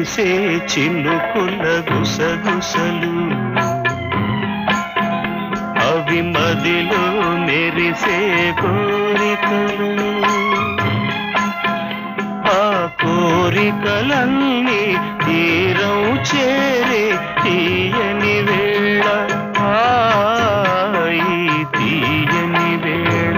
కురిసే చినుకుల గుసగుసలు అవి మదిలో మెరిసే కోరికలు ఆ కోరికలన్నీ తీరం చేరే తీయని వేళ ఆ, ఈ తీయని వేళ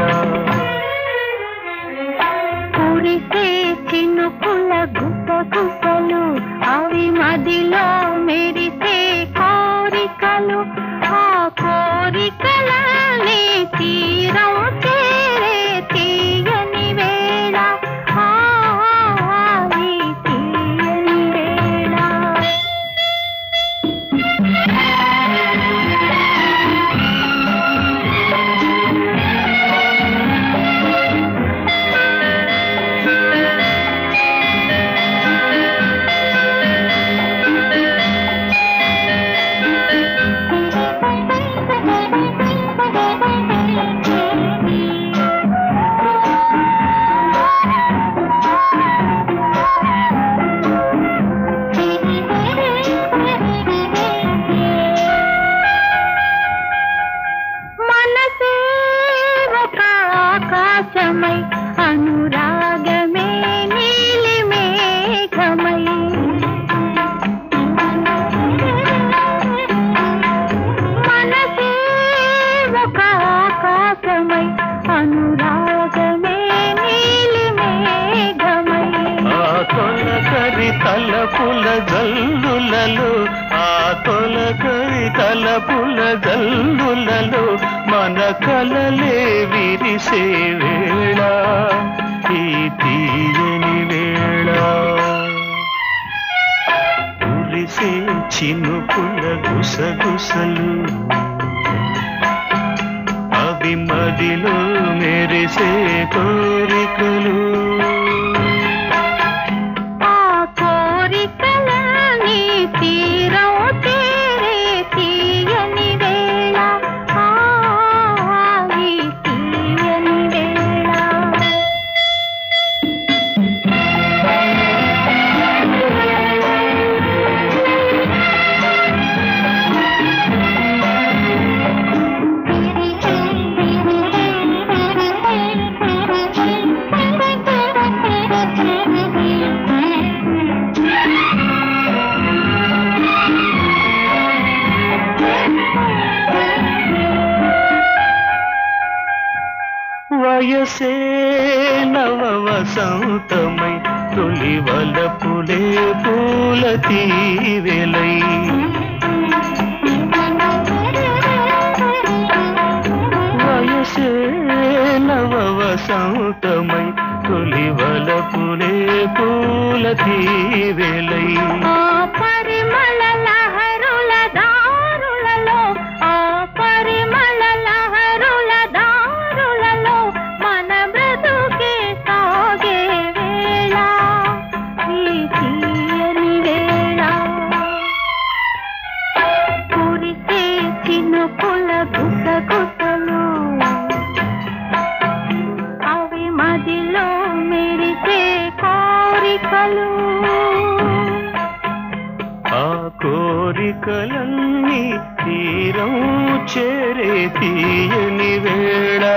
కురిసే చినుకుల గుసగుసలు అవి మదిలో మెరిసే కోరికలు ఆ కోరికలన్నీ తీరం చేరే తీయని వేళ ఆ, ఈ తీయని వేళ మనసే ఒక ఆకాశమై అనురాగమే నీలి మేఘమై మనసే ఒక ఆకాశమై అనురాగమే నీలి మేఘమై ఆ తొలకరి తలపుల జల్లులలో ఆ తొలకరి తలపుల జల్లులలో మన కలలే విరిసే వేళ ఈ తీయని వేళ కురిసే చినుకుల గుసగుసలు అవి మదిలో మెరిసే కోరికలు ఆ కోరికలన్నీ తీరం చేరే తీయని వేళ ఆ, ఈ తీయని వేళ వయసే నవ వసంతమై తొలి వలపులే పూల తీవెలై వయసే నవ వసంతమై తొలి వలపులే పూల తీవెలై ఆ పరిమళ లహరుల దారులలో ఆ పరిమళ లహరుల దారులలో మన బ్రతుకే సాగే వేళ ఈ తీయని వేళ కురిసే చినుకుల గుసగుసలు అవి మదిలో మెరిసే కోరికలు ఆ కోరికలన్నీ తీరం చేరే తీయని వేళ